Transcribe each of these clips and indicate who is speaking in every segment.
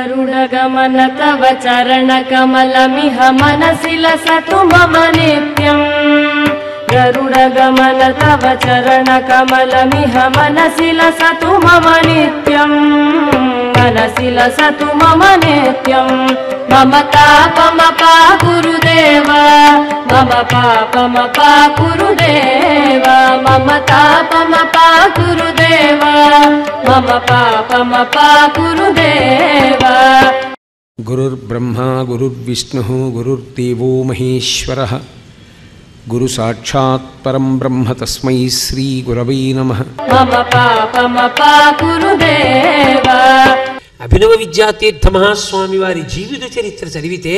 Speaker 1: गरुडगमन तव चरणकमलमिह मनसि लसतु मम नित्यम् गरुडगमन तव चरणकमलमिह मनसि लसतु मम नित्यम् मनसि लसतु मम नित्यम् मम तापमपा गुरुदेव मम पापमपा गुरुदेव मम तापमपा गुरुदेव मम पापमपा गुरुदेव
Speaker 2: గురుర్బ్రహ్మా గురుర్విష్ణుः గురుర్దేవో మహేశ్వరः గురు సాక్షాత్ పరం బ్రహ్మ తస్మై శ్రీ గురవై నమః
Speaker 1: मम पापमपा गुरुदेव
Speaker 3: అభినవ విద్యాతీర్థ మహాస్వామి వారి జీవిత చరిత్ర చదివితే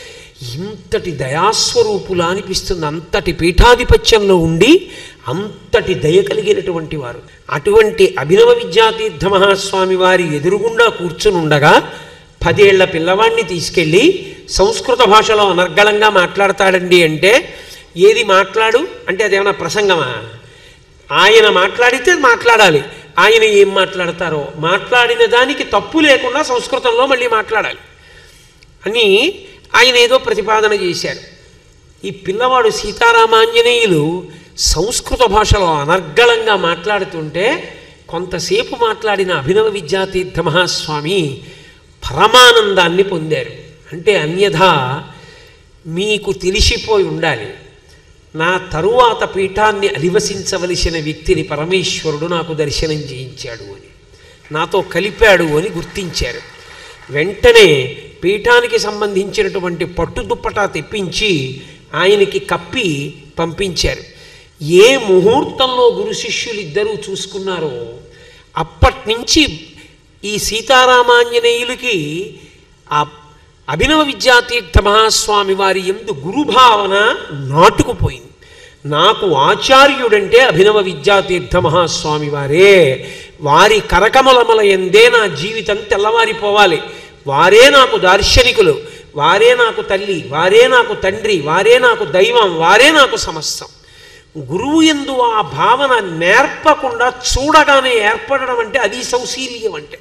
Speaker 3: ఇంతటి దయాస్వరూపులా అనిపిస్తుంది అంతటి పీఠాధిపత్యంలో ఉండి అంతటి దయ కలిగినటువంటి వారు అటువంటి అభినవ విద్యాతీర్థ మహాస్వామి వారి ఎదురుగుండా కూర్చుని ఉండగా పదేళ్ల పిల్లవాడిని తీసుకెళ్ళి సంస్కృత భాషలో అనర్గళంగా మాట్లాడతాడండి అంటే ఏది మాట్లాడు అంటే అదేమన్నా ప్రసంగమా ఆయన మాట్లాడితే మాట్లాడాలి ఆయన ఏం మాట్లాడతారో మాట్లాడిన దానికి తప్పు లేకుండా సంస్కృతంలో మళ్ళీ మాట్లాడాలి అని ఆయన ఏదో ప్రతిపాదన చేశారు ఈ పిల్లవాడు సీతారామాంజనేయులు సంస్కృత భాషలో అనర్గళంగా మాట్లాడుతుంటే కొంతసేపు మాట్లాడిన అభినవ విద్యాతీర్థ మహాస్వామి పరమానందాన్ని పొందారు అంటే అన్యథా మీకు తెలిసిపోయి ఉండాలి నా తరువాత పీఠాన్ని అధివసించవలసిన వ్యక్తిని పరమేశ్వరుడు నాకు దర్శనం చేయించాడు అని నాతో కలిపాడు అని గుర్తించారు వెంటనే పీఠానికి సంబంధించినటువంటి పట్టుదుప్పటా తెప్పించి ఆయనకి కప్పి పంపించారు ఏ ముహూర్తంలో గురు శిష్యులు ఇద్దరూ చూసుకున్నారో అప్పటి నుంచి ఈ సీతారామాంజనేయులకి ఆ అభినవ విద్యాతీర్థ మహాస్వామి వారి ఎందు గురుభావన నాటుకుపోయింది నాకు ఆచార్యుడంటే అభినవ విద్యాతీర్థ మహాస్వామి వారే వారి కరకమలమల ఎందే నా జీవితం తెల్లవారిపోవాలి వారే నాకు దార్శనికులు వారే నాకు తల్లి వారే నాకు తండ్రి వారే నాకు దైవం వారే నాకు సమస్తం గురువు ఎందు ఆ భావన నేర్పకుండా చూడగానే ఏర్పడడం అంటే అది సౌశీల్యం అంటే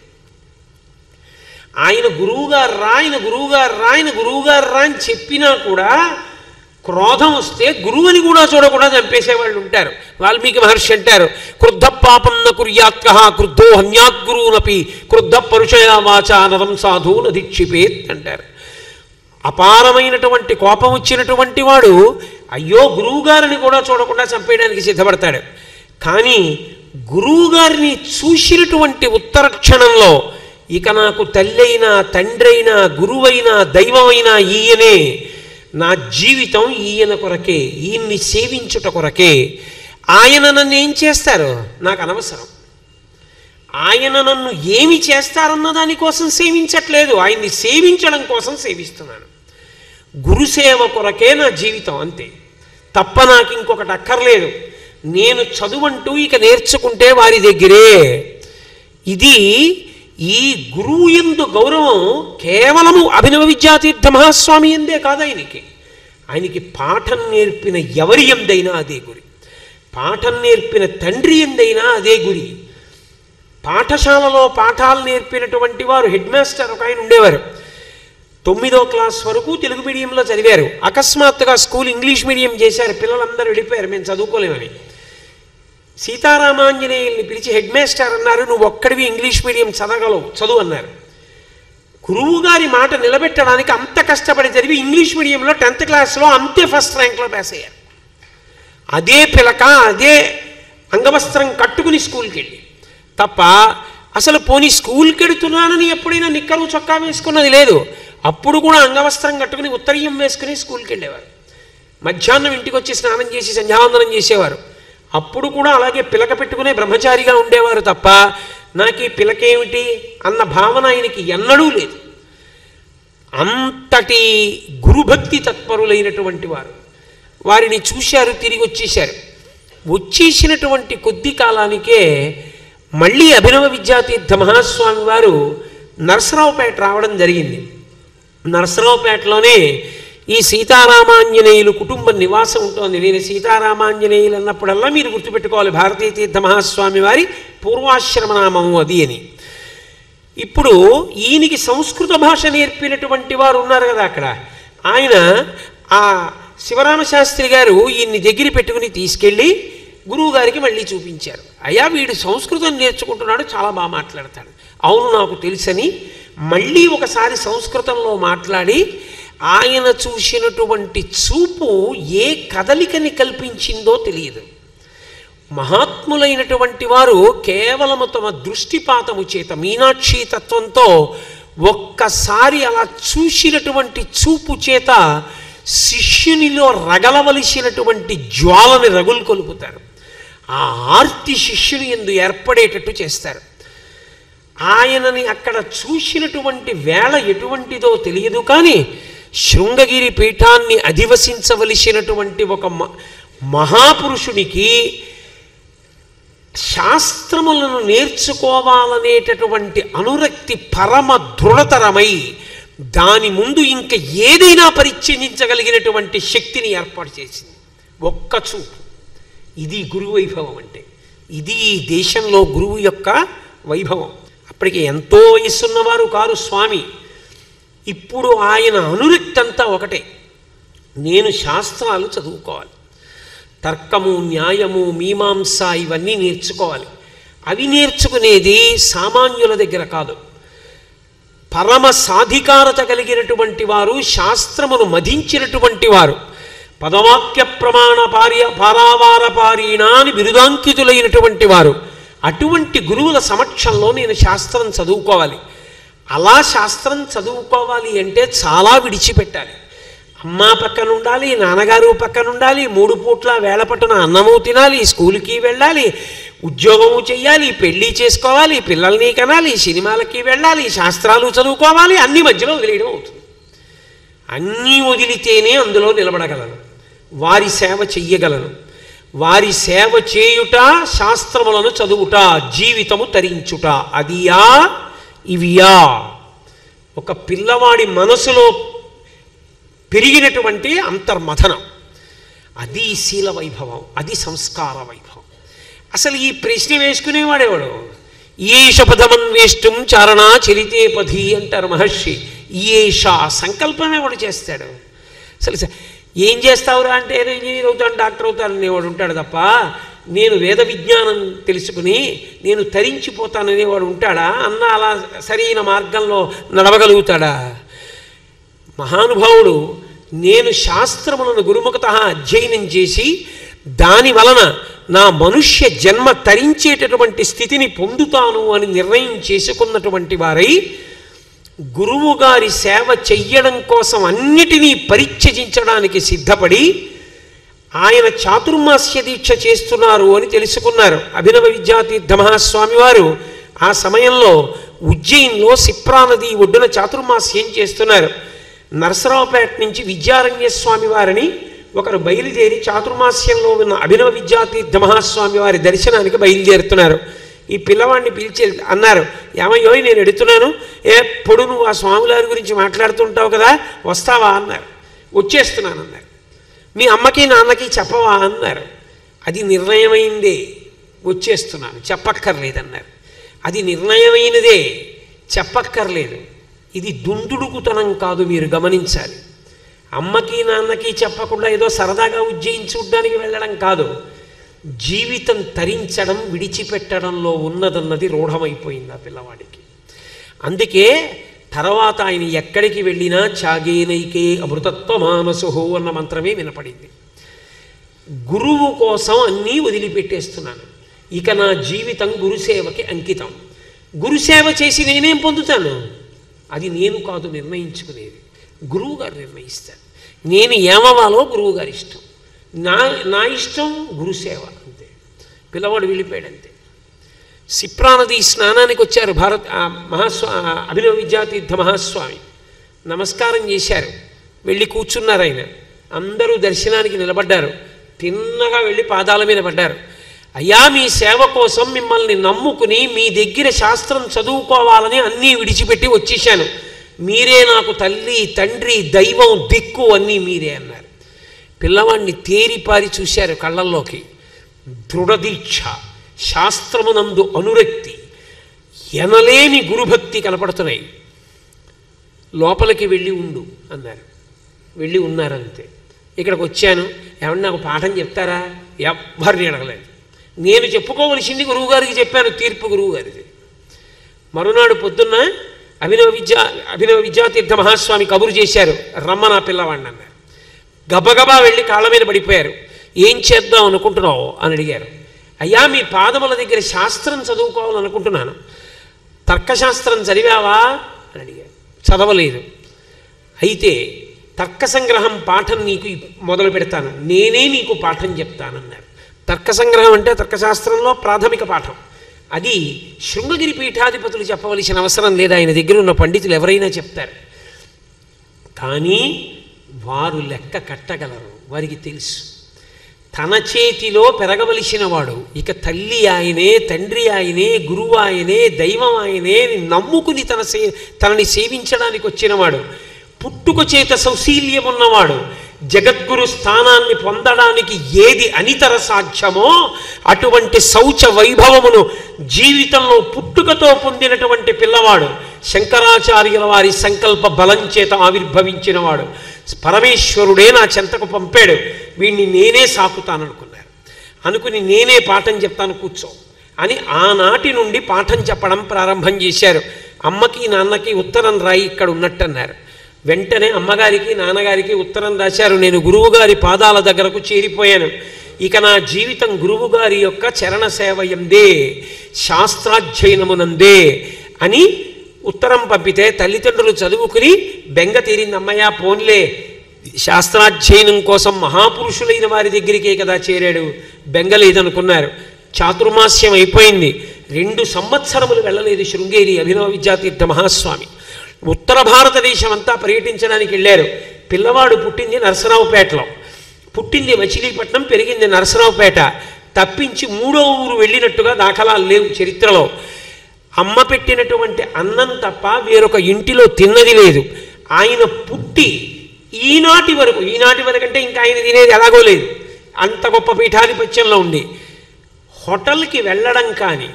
Speaker 3: ఆయన గురువుగారు రా ఆయన గురువుగారు రా ఆయన గురువుగారు రా అని చెప్పినా కూడా క్రోధం వస్తే గురువుని కూడా చూడకుండా చంపేసేవాళ్ళు ఉంటారు వాల్మీకి మహర్షి అంటారు క్రుద్ధ పాపం న కుర్యాత్క క్రుద్ధో హన్యాద్గురువునపి క్రుద్ధ పరుషయా వాచా నరం సాధు నధిక్షిపేత్ అంటారు అపారమైనటువంటి కోపం వచ్చినటువంటి వాడు అయ్యో గురువుగారిని కూడా చూడకుండా చంపేయడానికి సిద్ధపడతాడు కానీ గురువుగారిని చూసినటువంటి ఉత్తర క్షణంలో ఇక నాకు తల్లైనా తండ్రైనా గురువైనా దైవమైనా ఈయనే నా జీవితం ఈయన కొరకే ఈయన్ని సేవించుట కొరకే ఆయన నన్ను ఏం చేస్తారు నాకు అనవసరం ఆయన నన్ను ఏమి చేస్తారన్న దానికోసం సేవించట్లేదు ఆయన్ని సేవించడం కోసం సేవిస్తున్నాను గురుసేవ కొరకే నా జీవితం అంతే తప్ప నాకు ఇంకొకటి అక్కర్లేదు నేను చదువంటూ ఇక నేర్చుకుంటే వారి దగ్గరే ఇది ఈ గురువు ఎందు గౌరవం కేవలము అభినవ విద్యాతీర్థ మహాస్వామి ఎందే కాదు ఆయనకి ఆయనకి పాఠం నేర్పిన ఎవరి ఎందైనా అదే గురి పాఠం నేర్పిన తండ్రి ఎందైనా అదే గురి పాఠశాలలో పాఠాలు నేర్పినటువంటి వారు హెడ్ మాస్టర్ ఒక ఆయన ఉండేవారు తొమ్మిదో క్లాస్ వరకు తెలుగు మీడియంలో చదివారు అకస్మాత్తుగా స్కూల్ ఇంగ్లీష్ మీడియం చేశారు పిల్లలందరూ వెళ్ళిపోయారు మేము చదువుకోలేమని సీతారామాంజనేయుల్ని పిలిచి హెడ్ మాస్టర్ అన్నారు నువ్వు ఒక్కడివి ఇంగ్లీష్ మీడియం చదవగలవు చదువు అన్నారు గురువు గారి మాట నిలబెట్టడానికి అంత కష్టపడి చదివి ఇంగ్లీష్ మీడియంలో టెన్త్ క్లాస్లో అంతే ఫస్ట్ ర్యాంక్లో పాస్ అయ్యారు అదే పిలక అదే అంగవస్త్రం కట్టుకుని స్కూల్కి వెళ్ళి తప్ప అసలు పోనీ స్కూల్కి వెడుతున్నానని ఎప్పుడైనా నిక్కరు చొక్కా వేసుకున్నది లేదు అప్పుడు కూడా అంగవస్త్రం కట్టుకుని ఉత్తరీయం వేసుకుని స్కూల్కి వెళ్ళేవారు మధ్యాహ్నం ఇంటికి వచ్చి స్నానం చేసి సంధ్యావందనం చేసేవారు అప్పుడు కూడా అలాగే పిలక పెట్టుకునే బ్రహ్మచారిగా ఉండేవారు తప్ప నాకు ఈ పిలకేమిటి అన్న భావన ఆయనకి ఎన్నడూ లేదు అంతటి గురుభక్తి తత్పరులైనటువంటి వారు వారిని చూశారు తిరిగి వచ్చేశారు వచ్చేసినటువంటి కొద్ది కాలానికే మళ్ళీ అభినవ విద్యాతీర్థ మహాస్వామి వారు నరసరావుపేట రావడం జరిగింది నరసరావుపేటలోనే ఈ సీతారామాంజనేయులు కుటుంబ నివాసం ఉంటుంది నేను సీతారామాంజనేయులు అన్నప్పుడల్లా మీరు గుర్తుపెట్టుకోవాలి భారతీయ తీర్థ మహాస్వామి వారి పూర్వాశ్రమ నామము అది అని ఇప్పుడు ఈయనకి సంస్కృత భాష నేర్పినటువంటి వారు ఉన్నారు కదా అక్కడ ఆయన ఆ శివరామ శాస్త్రి గారు ఈయన్ని దగ్గర పెట్టుకుని తీసుకెళ్ళి గురువు గారికి మళ్ళీ చూపించారు అయ్యా వీడు సంస్కృతం నేర్చుకుంటున్నాడు చాలా బాగా మాట్లాడతాడు అవును నాకు తెలుసని మళ్ళీ ఒకసారి సంస్కృతంలో మాట్లాడి ఆయన చూసినటువంటి చూపు ఏ కదలికని కల్పించిందో తెలియదు మహాత్ములైనటువంటి వారు కేవలము తమ దృష్టిపాతము చేత మీనాక్షి తత్వంతో ఒక్కసారి అలా చూసినటువంటి చూపు చేత శిష్యునిలో రగలవలసినటువంటి జ్వాలని రగులు కొలుపుతారు ఆ ఆర్తి శిష్యుని ఎందు ఏర్పడేటట్టు చేస్తారు ఆయనని అక్కడ చూసినటువంటి వేళ ఎటువంటిదో తెలియదు కానీ శృంగగిరి పీఠాన్ని అధివసించవలసినటువంటి ఒక మ- మహాపురుషునికి శాస్త్రములను నేర్చుకోవాలనేటటువంటి అనురక్తి పరమ దృఢతరమై దాని ముందు ఇంక ఏదైనా పరిచ్ఛేదించగలిగినటువంటి శక్తిని ఏర్పాటు చేసింది ఒక్క చూపు ఇది గురు వైభవం అంటే ఇది ఈ దేశంలో గురువు యొక్క వైభవం అప్పటికి ఎంతో వయస్సున్నవారు కారు స్వామి ఇప్పుడు ఆయన అనురక్తి అంతా ఒకటే నేను శాస్త్రాలు చదువుకోవాలి తర్కము న్యాయము మీమాంస ఇవన్నీ నేర్చుకోవాలి అవి నేర్చుకునేది సామాన్యుల దగ్గర కాదు పరమ సాధికారత కలిగినటువంటి వారు శాస్త్రమును మధించినటువంటి వారు పదవాక్య ప్రమాణ పార్య పారావార పారీణ అని బిరుదాంకితులైనటువంటి వారు అటువంటి గురువుల సమక్షంలో నేను శాస్త్రం చదువుకోవాలి అలా శాస్త్రం చదువుకోవాలి అంటే చాలా విడిచిపెట్టాలి అమ్మ పక్కన ఉండాలి నాన్నగారు పక్కన ఉండాలి మూడు పూట్ల వేళ పట్టున అన్నము తినాలి స్కూల్కి వెళ్ళాలి ఉద్యోగము చెయ్యాలి పెళ్ళి చేసుకోవాలి పిల్లల్ని కనాలి సినిమాలకి వెళ్ళాలి శాస్త్రాలు చదువుకోవాలి అన్ని మధ్యలో వదిలేయడం అవుతుంది అన్నీ వదిలితేనే అందులో నిలబడగలను వారి సేవ చెయ్యగలను వారి సేవ చేయుట శాస్త్రములను చదువుట జీవితము తరించుట అదియా ఇవియా ఒక పిల్లవాడి మనసులో పెరిగినటువంటి అంతర్మథనం అది శీల వైభవం అది సంస్కార వైభవం అసలు ఈ ప్రశ్న వేసుకునేవాడేవాడు ఈష పదమన్వేష్టం చారణ చరితే పధి అంటారు మహర్షి ఈష సంకల్పం ఎవడు చేస్తాడు అసలు స- ఏం చేస్తావురా అంటే "నేను ఇంజనీర్ అవుతాను డాక్టర్ అవుతాను అనేవాడు ఉంటాడు తప్ప నేను వేద విజ్ఞానం తెలుసుకుని నేను తరించిపోతాననేవాడు ఉంటాడా అన్న అలా సరైన మార్గంలో నడవగలుగుతాడా మహానుభావుడు నేను శాస్త్రములను గురుముఖత అధ్యయనం చేసి దాని వలన నా మనుష్య జన్మ తరించేటటువంటి స్థితిని పొందుతాను అని నిర్ణయం చేసుకున్నటువంటి వారై గురువు గారి సేవ చెయ్యడం కోసం అన్నిటినీ పరిత్యజించడానికి సిద్ధపడి ఆయన చాతుర్మాస్య దీక్ష చేస్తున్నారు అని తెలుసుకున్నారు అభినవ విద్యాతీర్థ మహాస్వామి వారు ఆ సమయంలో ఉజ్జయిన్లో సిప్రా నది ఒడ్డున చాతుర్మాస్యం చేస్తున్నారు నరసరావుపేట నుంచి విద్యారణ్య స్వామి వారిని ఒకరు బయలుదేరి చాతుర్మాస్యంలో ఉన్న అభినవ విద్యాతీర్థ మహాస్వామి వారి దర్శనానికి బయలుదేరుతున్నారు ఈ పిల్లవాడిని పిలిచి అన్నారు ఏమయ్యో నేను ఎడుతున్నాను ఎప్పుడు నువ్వు ఆ స్వామివారి గురించి మాట్లాడుతుంటావు కదా వస్తావా అన్నారు వచ్చేస్తున్నాను అన్నారు మీ అమ్మకి నాన్నకి చెప్పవా అన్నారు అది నిర్ణయమైందే వచ్చేస్తున్నాను చెప్పక్కర్లేదన్నారు అది నిర్ణయమైనదే చెప్పక్కర్లేదు ఇది దుందుడుకుతనం కాదు మీరు గమనించాలి అమ్మకి నాన్నకి చెప్పకుండా ఏదో సరదాగా ఉజ్జయిని చూడ్డానికి వెళ్ళడం కాదు జీవితం తరించడం విడిచిపెట్టడంలో ఉన్నదన్నది రూఢమైపోయింది ఆ పిల్లవాడికి అందుకే తర్వాత ఆయన ఎక్కడికి వెళ్ళినా చాగేనైకే అమృతత్వ మానసు అన్న మంత్రమే వినపడింది గురువు కోసం అన్నీ వదిలిపెట్టేస్తున్నాను ఇక నా జీవితం గురుసేవకి అంకితం గురుసేవ చేసి నేనేం పొందుతాను అది నేను కాదు నిర్ణయించుకునేది గురువు గారు నిర్ణయిస్తారు నేను ఏమవ్వాలో గురువు గారి ఇష్టం నా నా ఇష్టం గురుసేవ అంతే పిల్లవాడు వెళ్ళిపోయాడు అంతే సిప్రానది స్నానానికి వచ్చారు భారత్ ఆ మహాస్వా ఆ అభినవ విద్యాతీర్థ మహాస్వామి నమస్కారం చేశారు వెళ్ళి కూర్చున్నారు ఆయన అందరూ దర్శనానికి నిలబడ్డారు తిన్నగా వెళ్ళి పాదాల మీద పడ్డారు అయ్యా మీ సేవ కోసం మిమ్మల్ని నమ్ముకుని మీ దగ్గర శాస్త్రం చదువుకోవాలని అన్నీ విడిచిపెట్టి వచ్చేసాను మీరే నాకు తల్లి తండ్రి దైవం దిక్కు అన్నీ మీరే అన్నారు పిల్లవాడిని తేరిపారి చూశారు కళ్ళల్లోకి దృఢదీక్ష శాస్త్రమునందు అనురక్తి ఎనలేని గురుభక్తి కనపడుతున్నాయి లోపలికి వెళ్ళి ఉండు అన్నారు వెళ్ళి ఉన్నారంతే ఇక్కడికి వచ్చాను ఏమన్నా నాకు పాఠం చెప్తారా ఎవ్వరిని అడగలేదు నేను చెప్పుకోవలసింది గురువుగారికి చెప్పాను తీర్పు గురువుగారిది మరునాడు పొద్దున్న అభినవ విద్యా అభినవ విద్యాతీర్థ మహాస్వామి కబురు చేశారు రమ్మ నా పిల్లవాడిని అన్నారు గబగబా వెళ్ళి కాళ్ళ మీద పడిపోయారు ఏం చేద్దాం అనుకుంటున్నావు అని అడిగారు అయ్యా మీ పాదముల దగ్గర శాస్త్రం చదువుకోవాలనుకుంటున్నాను తర్కశాస్త్రం చదివావా అని అడిగారు చదవలేదు అయితే తర్క సంగ్రహం పాఠం నీకు ఇప్- మొదలు పెడతాను నేనే నీకు పాఠం చెప్తానన్నారు తర్క సంగ్రహం అంటే తర్కశాస్త్రంలో ప్రాథమిక పాఠం అది శృంగగిరి పీఠాధిపతులు చెప్పవలసిన అవసరం లేదు ఆయన దగ్గర ఉన్న పండితులు ఎవరైనా చెప్తారు కానీ వారు లెక్క కట్టగలరు వారికి తెలుసు తన చేతిలో పెరగవలసిన వాడు ఇక తల్లి ఆయనే తండ్రి ఆయనే గురువు ఆయనే దైవం ఆయనే అని నమ్ముకుని తన సే తనని సేవించడానికి వచ్చినవాడు పుట్టుక చేత సౌశీల్యం ఉన్నవాడు జగద్గురు స్థానాన్ని పొందడానికి ఏది అనితర సాధ్యమో అటువంటి శౌచ వైభవమును జీవితంలో పుట్టుకతో పొందినటువంటి పిల్లవాడు శంకరాచార్యుల వారి సంకల్ప బలం చేత ఆవిర్భవించినవాడు పరమేశ్వరుడే నా చెంతకు పంపాడు వీణ్ణి నేనే సాకుతాననుకున్నారు అనుకుని నేనే పాఠం చెప్తాను కూర్చో అని ఆనాటి నుండి పాఠం చెప్పడం ప్రారంభం చేశారు అమ్మకి నాన్నకి ఉత్తరం రాయి ఇక్కడ ఉన్నట్టన్నారు వెంటనే అమ్మగారికి నాన్నగారికి ఉత్తరం రాశారు నేను గురువుగారి పాదాల దగ్గరకు చేరిపోయాను ఇక నా జీవితం గురువుగారి యొక్క చరణ సేవ ఎందే శాస్త్రాధ్యయనమునందే అని ఉత్తరం పంపితే తల్లిదండ్రులు చదువుకుని బెంగ తీరింది అమ్మయ్య పోన్లే శాస్త్రాధ్యయనం కోసం మహాపురుషులైన వారి దగ్గరికే కదా చేరాడు బెంగలేదనుకున్నారు చాతుర్మాస్యం అయిపోయింది రెండు సంవత్సరములు వెళ్ళలేదు శృంగేరి అభినవ విద్యాతీర్థ మహాస్వామి ఉత్తర భారతదేశం అంతా పర్యటించడానికి వెళ్ళారు పిల్లవాడు పుట్టింది నరసరావుపేటలో పుట్టింది మచిలీపట్నం పెరిగింది నరసరావుపేట తప్పించి మూడో ఊరు వెళ్ళినట్టుగా దాఖలాలు లేవు చరిత్రలో అమ్మ పెట్టినటువంటి అన్నం తప్ప వేరొక ఇంటిలో తిన్నది లేదు ఆయన పుట్టి ఈనాటి వరకు ఈనాటి వరకు అంటే ఇంకా ఆయన తినేది ఎలాగో లేదు అంత గొప్ప పీఠాధిపత్యంలో ఉండి హోటల్కి వెళ్ళడం కానీ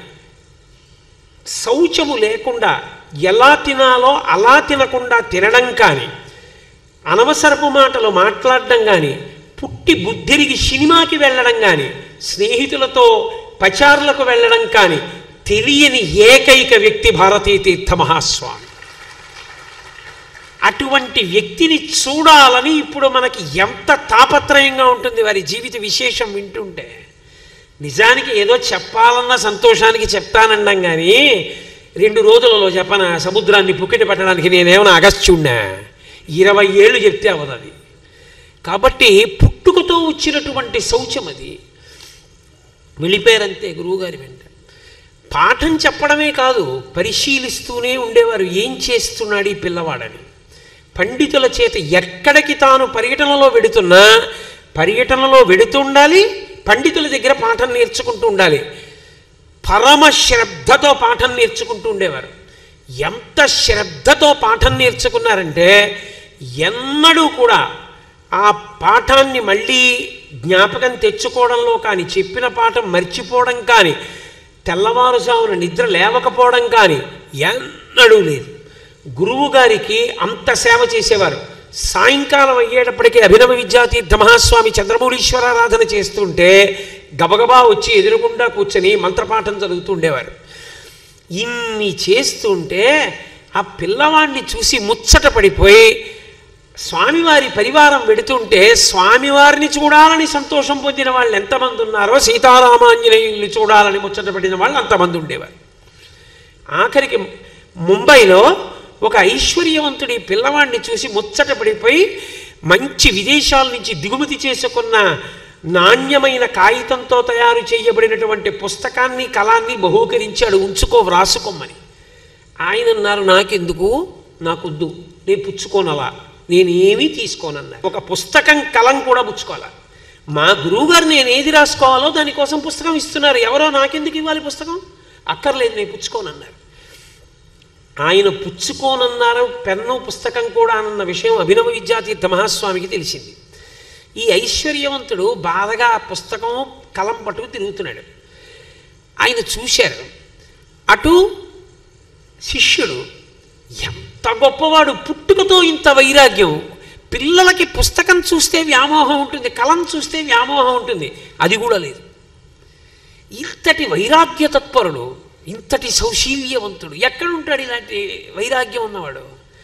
Speaker 3: శౌచము లేకుండా ఎలా తినాలో అలా తినకుండా తినడం కానీ అనవసరపు మాటలు మాట్లాడడం కానీ పుట్టి బుద్ధిరిగి సినిమాకి వెళ్ళడం కానీ స్నేహితులతో పచారులకు వెళ్ళడం కానీ తెలియని ఏకైక వ్యక్తి భారతీ తీర్థ మహాస్వామి అటువంటి వ్యక్తిని చూడాలని ఇప్పుడు మనకి ఎంత తాపత్రయంగా ఉంటుంది వారి జీవిత విశేషం వింటుంటే నిజానికి ఏదో చెప్పాలన్న సంతోషానికి చెప్తానన్నాం కానీ రెండు రోజులలో చెప్పన సముద్రాన్ని పుక్కిటి పట్టడానికి నేనేమైనా అగస్త్యుణ్ణా ఇరవై ఏళ్ళు చెప్తే అవదు అది కాబట్టి పుట్టుకతో వచ్చినటువంటి శౌచం అది వెళ్ళిపోయారంతే గురువుగారి వెంట పాఠం చెప్పడమే కాదు పరిశీలిస్తూనే ఉండేవారు ఏం చేస్తున్నాడు ఈ పిల్లవాడని పండితుల చేత ఎక్కడికి తాను పర్యటనలో వెడుతున్నా పర్యటనలో వెడుతుండాలి పండితుల దగ్గర పాఠం నేర్చుకుంటూ ఉండాలి పరమ శ్రద్ధతో పాఠం నేర్చుకుంటూ ఉండేవారు ఎంత శ్రద్ధతో పాఠం నేర్చుకున్నారంటే ఎన్నడూ కూడా ఆ పాఠాన్ని మళ్ళీ జ్ఞాపకం తెచ్చుకోవడంలో కానీ చెప్పిన పాఠం మర్చిపోవడం కానీ తెల్లవారుజామున నిద్ర లేవకపోవడం కానీ ఎన్నడూ లేదు గురువు గారికి అంత సేవ చేసేవారు సాయంకాలం అయ్యేటప్పటికీ అభినవ విద్యాతీర్థ మహాస్వామి చంద్రమౌళీశ్వరారాధన చేస్తుంటే గబగబా వచ్చి ఎదురుగుండా కూర్చొని మంత్రపాఠం చదువుతూ ఉండేవారు ఇన్ని చేస్తుంటే ఆ పిల్లవాడిని చూసి ముచ్చట పడిపోయి స్వామివారి పరివారం వెడుతుంటే స్వామివారిని చూడాలని సంతోషం పొందిన వాళ్ళు ఎంతమంది ఉన్నారో సీతారామాంజనేయుల్ని చూడాలని ముచ్చటపడిన వాళ్ళు అంతమంది ఉండేవారు ఆఖరికి ముంబైలో ఒక ఐశ్వర్యవంతుడి పిల్లవాడిని చూసి ముచ్చట పడిపోయి మంచి విదేశాల నుంచి దిగుమతి చేసుకున్న నాణ్యమైన కాగితంతో తయారు చేయబడినటువంటి పుస్తకాన్ని కళాన్ని బహూకరించాడు ఉంచుకో వ్రాసుకోమని ఆయన అన్నారు నాకెందుకు నాకొద్దు నేను పుచ్చుకోనలా నేనేమీ తీసుకోనన్నా ఒక పుస్తకం కలం కూడా పుచ్చుకోవాలా మా గురువుగారు నేను ఏది రాసుకోవాలో దానికోసం పుస్తకం ఇస్తున్నారు ఎవరో నాకెందుకు ఇవ్వాలి పుస్తకం అక్కర్లేదు నేను పుచ్చుకోనన్నారు ఆయన పుచ్చుకోనన్నారు పెన్ను పుస్తకం కూడా అన్న విషయం అభినవ విద్యాతీర్థ మహాస్వామికి తెలిసింది ఈ ఐశ్వర్యవంతుడు బాధగా ఆ పుస్తకం కలం పట్టుకు తిరుగుతున్నాడు ఆయన చూశారు అటు శిష్యుడు ఎంత గొప్పవాడు పుట్టుకతో ఇంత వైరాగ్యం పిల్లలకి పుస్తకం చూస్తే వ్యామోహం ఉంటుంది కలం చూస్తే వ్యామోహం ఉంటుంది అది కూడా లేదు ఇంతటి వైరాగ్య తత్పరుడు ఇంతటి సౌశీల్యవంతుడు ఎక్కడ ఉంటాడు ఇలాంటి వైరాగ్యం ఉన్నవాడు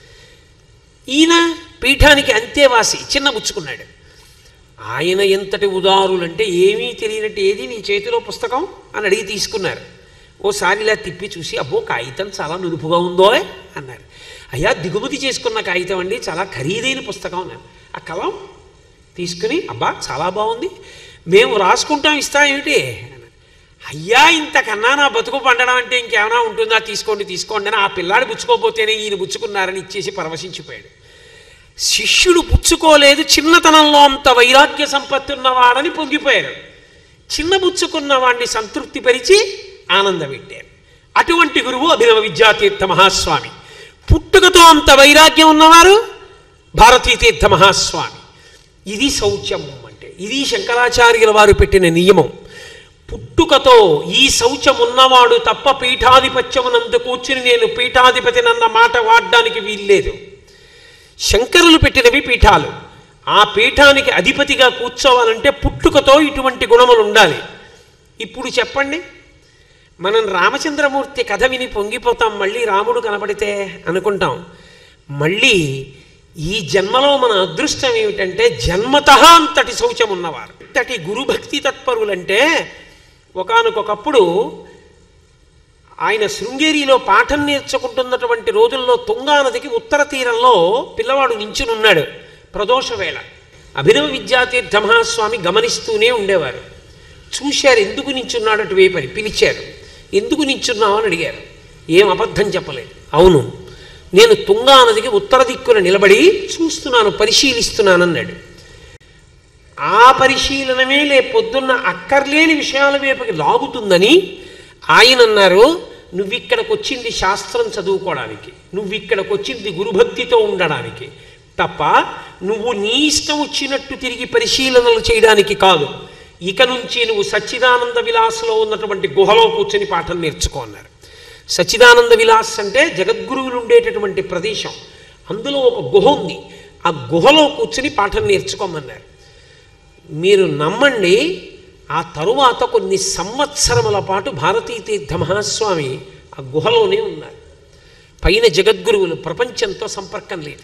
Speaker 3: ఈయన పీఠానికి అంతేవాసి చిన్నబుచ్చుకున్నాడు ఆయన ఎంతటి ఉదారులంటే ఏమీ తెలియనట్టు ఏది నీ చేతిలో పుస్తకం అని అడిగి తీసుకున్నారు ఓసారి ఇలా తిప్పి చూసి అబ్బో కాగితం చాలా నునుపుగా ఉందో అన్నారు అయ్యా దిగుమతి చేసుకున్న కాగితం అండి చాలా ఖరీదైన పుస్తకం అన్నారు ఆ కలం తీసుకుని అబ్బా చాలా బాగుంది మేము రాసుకుంటాం ఇస్తాం ఏమిటి అన్నారు. అయ్యా ఇంతకన్నా నా బతుకు పండడం అంటే ఇంకేమైనా ఉంటుందా తీసుకోండి తీసుకోండి అని ఆ పిల్లాడు పుచ్చుకోపోతేనే ఈయన పుచ్చుకున్నారని ఇచ్చేసి పరవశించిపోయాడు శిష్యుడు పుచ్చుకోలేదు చిన్నతనంలో అంత వైరాగ్య సంపత్తి ఉన్నవాడని పొంగిపోయారు చిన్న పుచ్చుకున్న వాడిని సంతృప్తిపరిచి ఆనందపెట్టారు అటువంటి గురువు అభినవ విద్యాతీర్థ మహాస్వామి పుట్టుకతో అంత వైరాగ్యం ఉన్నవారు భారతీతీర్థ మహాస్వామి ఇది శౌచం అంటే ఇది శంకరాచార్యుల వారు పెట్టిన నియమం పుట్టుకతో ఈ శౌచం ఉన్నవాడు తప్ప పీఠాధిపత్యమునందు కూర్చుని నేను పీఠాధిపతినన్న మాట వాడడానికి వీల్లేదు శంకరులు పెట్టినవి పీఠాలు ఆ పీఠానికి అధిపతిగా కూర్చోవాలంటే పుట్టుకతో ఇటువంటి గుణములు ఉండాలి ఇప్పుడు చెప్పండి మనం రామచంద్రమూర్తి కథ విని పొంగిపోతాం మళ్ళీ రాముడు కనబడితే అనుకుంటాం మళ్ళీ ఈ జన్మలో మన అదృష్టం ఏమిటంటే జన్మత అంతటి శౌచం ఉన్నవారు ఇంతటి గురుభక్తి తత్పరులంటే ఒకానొకప్పుడు ఆయన శృంగేరిలో పాఠం నేర్చుకుంటున్నటువంటి రోజుల్లో తుంగా నదికి ఉత్తర తీరంలో పిల్లవాడు నించునున్నాడు ప్రదోష వేళ అభినవ విద్యాతీర్థ మహాస్వామి గమనిస్తూనే ఉండేవారు చూశారు ఎందుకు నించున్నాడు అటువైపు అని పిలిచారు ఎందుకు నించున్నావు అని అడిగారు ఏం అబద్ధం చెప్పలేదు అవును నేను తుంగా నదికి ఉత్తర దిక్కున నిలబడి చూస్తున్నాను పరిశీలిస్తున్నానన్నాడు ఆ పరిశీలనమే లే పొద్దున్న అక్కర్లేని విషయాల వైపుకి లాగుతుందని ఆయన అన్నారు నువ్వు ఇక్కడికి వచ్చింది శాస్త్రం చదువుకోవడానికి నువ్వు ఇక్కడికి వచ్చింది గురుభక్తితో ఉండడానికి తప్ప నువ్వు నీ ఇష్టం వచ్చినట్టు తిరిగి పరిశీలనలు చేయడానికి కాదు ఇక నుంచి నువ్వు సచ్చిదానంద విలాస్లో ఉన్నటువంటి గుహలో కూర్చొని పాఠం నేర్చుకో అన్నారు సచ్చిదానంద విలాస్ అంటే జగద్గురువులు ఉండేటటువంటి ప్రదేశం అందులో ఒక గుహ ఉంది ఆ గుహలో కూర్చొని పాఠం నేర్చుకోమన్నారు మీరు నమ్మండి ఆ తరువాత కొన్ని సంవత్సరముల పాటు భారతీ తీర్థ మహాస్వామి ఆ గుహలోనే ఉన్నారు పైన జగద్గురువులు ప్రపంచంతో సంపర్కం లేదు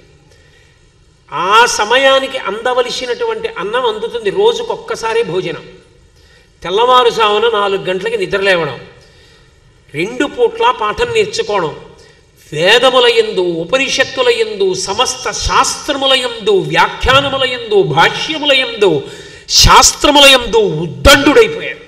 Speaker 3: ఆ సమయానికి అందవలసినటువంటి అన్నం అందుతుంది రోజుకొక్కసారి భోజనం తెల్లవారుజామున నాలుగు గంటలకి నిద్రలేవడం రెండు పూట్ల పాఠం నేర్చుకోవడం వేదముల యందు ఉపనిషత్తుల యందు సమస్త శాస్త్రముల యందు వ్యాఖ్యానముల యందు భాష్యముల యందు శాస్త్రముల యందు ఉద్దండుడైపోయారు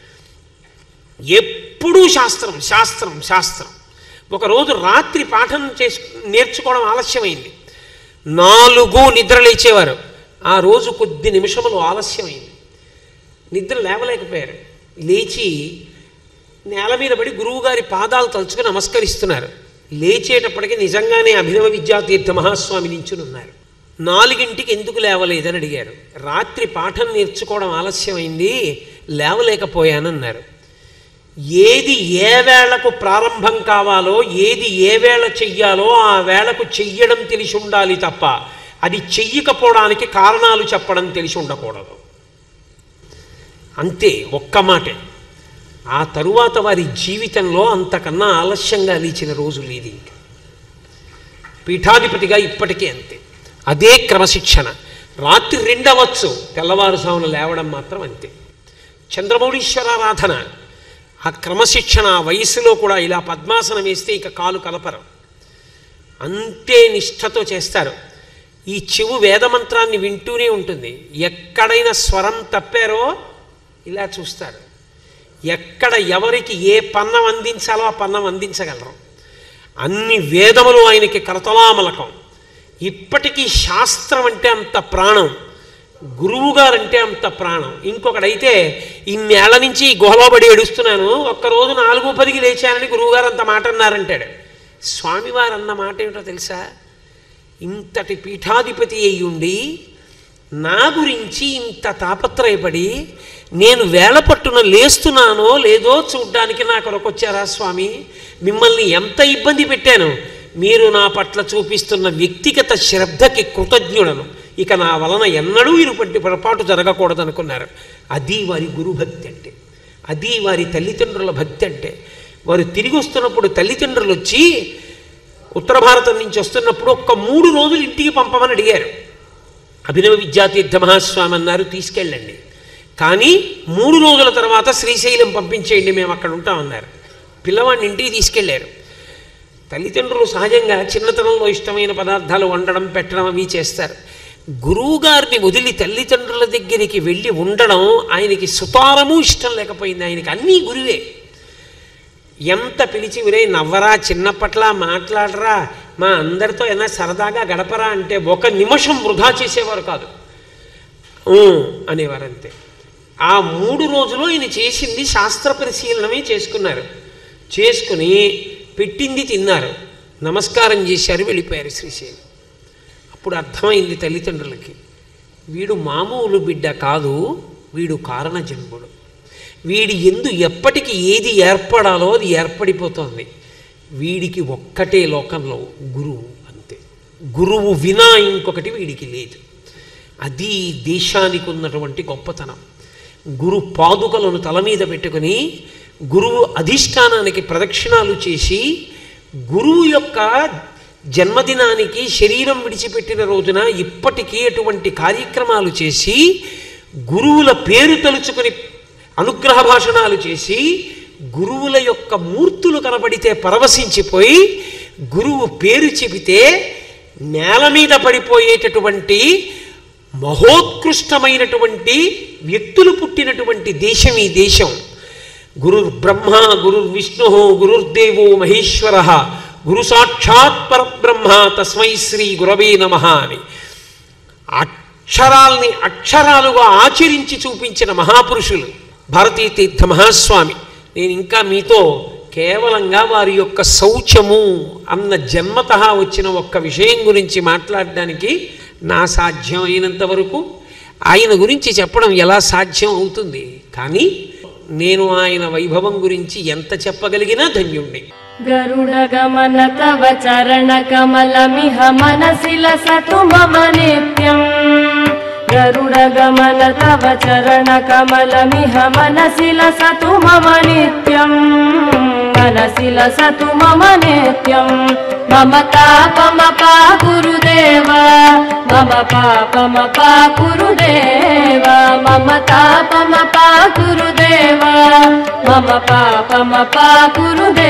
Speaker 3: ఎప్పుడూ శాస్త్రం శాస్త్రం శాస్త్రం ఒకరోజు రాత్రి పాఠం చేసు నేర్చుకోవడం ఆలస్యమైంది నాలుగు నిద్ర లేచేవారు ఆ రోజు కొద్ది నిమిషములు ఆలస్యమైంది నిద్ర లేవలేకపోయారు లేచి నేల మీద పడి గురువుగారి పాదాలు తలుచుకుని నమస్కరిస్తున్నారు లేచేటప్పటికి నిజంగానే అభినవ విద్యాతీర్థ మహాస్వామి నించుని ఉన్నారు నాలుగింటికి ఎందుకు లేవలేదని అడిగారు రాత్రి పాఠం నేర్చుకోవడం ఆలస్యమైంది లేవలేకపోయానన్నారు ఏది ఏ వేళకు ప్రారంభం కావాలో ఏది ఏ వేళ చెయ్యాలో ఆ వేళకు చెయ్యడం తెలిసి ఉండాలి తప్ప అది చెయ్యకపోవడానికి కారణాలు చెప్పడం తెలిసి ఉండకూడదు అంతే ఒక్క మాటే ఆ తరువాత వారి జీవితంలో అంతకన్నా ఆలస్యంగా లేచిన రోజు లేదు ఇంకా పీఠాధిపతిగా ఇప్పటికే అంతే అదే క్రమశిక్షణ రాత్రి రెండవచ్చు తెల్లవారుజామున లేవడం మాత్రం అంతే చంద్రమౌళీశ్వరారాధన ఆ క్రమశిక్షణ ఆ వయసులో కూడా ఇలా పద్మాసనం వేస్తే ఇక కాలు కలపరు అంతే నిష్ఠతో చేస్తారు ఈ చెవు వేదమంత్రాన్ని వింటూనే ఉంటుంది ఎక్కడైనా స్వరం తప్పారో ఇలా చూస్తారు ఎక్కడ ఎవరికి ఏ పన్నం అందించాలో ఆ పన్నం అందించగలరు అన్ని వేదములు ఆయనకి కరతలామలకం ఇప్పటికీ శాస్త్రం అంటే అంత ప్రాణం గురువుగారంటే అంత ప్రాణం ఇంకొకడైతే ఇన్నేళ్ల నుంచి ఈ గుహలోబడి ఏడుస్తున్నాను ఒక్కరోజు నాలుగు పదికి లేచానని గురువుగారు అంత మాట అన్నారంటాడు స్వామివారు అన్న మాట ఏమిటో తెలుసా ఇంతటి పీఠాధిపతి అయి ఉండి నా గురించి ఇంత తాపత్రయపడి నేను వేళ పట్టున లేస్తున్నానో లేదో చూడ్డానికి నా కొరకు వచ్చారా స్వామి మిమ్మల్ని ఎంత ఇబ్బంది పెట్టాను మీరు నా పట్ల చూపిస్తున్న వ్యక్తిగత శ్రద్ధకి కృతజ్ఞుడను ఇక నా వలన ఎన్నడూ ఇరుపట్టి పొరపాటు జరగకూడదనుకున్నారు అది వారి గురుభక్తి అంటే అది వారి తల్లిదండ్రుల భక్తి అంటే వారు తిరిగి వస్తున్నప్పుడు తల్లిదండ్రులు వచ్చి ఉత్తర భారతం నుంచి వస్తున్నప్పుడు ఒక్క మూడు రోజులు ఇంటికి పంపమని అడిగారు అభినవ విద్యాతీర్థ మహాస్వామి అన్నారు తీసుకెళ్ళండి కానీ మూడు రోజుల తర్వాత శ్రీశైలం పంపించేయండి మేము అక్కడ ఉంటామన్నారు పిల్లవాడిని ఇంటికి తీసుకెళ్ళారు తల్లిదండ్రులు సహజంగా చిన్నతనంలో ఇష్టమైన పదార్థాలు వండడం పెట్టడం అవి చేస్తారు గురువుగారిని వదిలి తల్లిదండ్రుల దగ్గరికి వెళ్ళి ఉండడం ఆయనకి సుతారము ఇష్టం లేకపోయింది ఆయనకి అన్నీ గురువే ఎంత పిలిచి ఒరే నవ్వరా చిన్నప్పట్లా మాట్లాడరా మా అందరితో ఏమైనా సరదాగా గడపరా అంటే ఒక నిమిషం వృధా చేసేవారు కాదు "ఊ" అనేవారు అంతే ఆ మూడు రోజులు ఈయన చేసింది శాస్త్ర పరిశీలనమే చేసుకున్నారు చేసుకుని పెట్టింది తిన్నారు నమస్కారం చేశారు వెళ్ళిపోయారు శ్రీశైలం అప్పుడు అర్థమైంది తల్లిదండ్రులకి వీడు మామూలు బిడ్డ కాదు వీడు కారణ జన్ముడు వీడి ఎందు ఎప్పటికి ఏది ఏర్పడాలో అది ఏర్పడిపోతోంది వీడికి ఒక్కటే లోకంలో గురువు అంతే గురువు వినా ఇంకొకటి వీడికి లేదు అది దేశానికి ఉన్నటువంటి గొప్పతనం గురు పాదుకలను తల మీద పెట్టుకుని గురువు అధిష్టానానికి ప్రదక్షిణాలు చేసి గురువు యొక్క జన్మదినానికి శరీరం విడిచిపెట్టిన రోజున ఇప్పటికీ అటువంటి కార్యక్రమాలు చేసి గురువుల పేరు తలుచుకుని అనుగ్రహ భాషణాలు చేసి గురువుల యొక్క మూర్తులు కనబడితే పరవశించిపోయి గురువు పేరు చెబితే నేల మీద పడిపోయేటటువంటి మహోత్కృష్టమైనటువంటి వ్యక్తులు పుట్టినటువంటి దేశం ఈ దేశం గురుర్ బ్రహ్మ గురుర్ విష్ణు గురుర్దేవో మహేశ్వర గురు సాక్షాత్ పరబ్రహ్మ తస్మై శ్రీ గురవే నమ అని అక్షరాల్ని అక్షరాలుగా ఆచరించి చూపించిన మహాపురుషులు భారతీ తీర్థ మహాస్వామి నేను ఇంకా మీతో కేవలంగా వారి యొక్క శౌచము అన్న జన్మత వచ్చిన ఒక్క విషయం గురించి మాట్లాడడానికి నా సాధ్యం అయినంత వరకు ఆయన గురించి చెప్పడం ఎలా సాధ్యం అవుతుంది కానీ నేను ఆయన వైభవం గురించి ఎంత చెప్పగలిగినా ధన్యుణ్ణి
Speaker 1: गरुडगमन तव चरणकमलमिह मनसि लसतु मम नित्यम् गरुडगमन तव चरणकमलमिह मनसि लसतु मम नित्यम् मनसि लसतु मम नित्यम् मम तापमपा गुरुदेव मम पापमपा गुरुदेव मम तापमपा गुरुदेव मम पापमपा गुरुदेव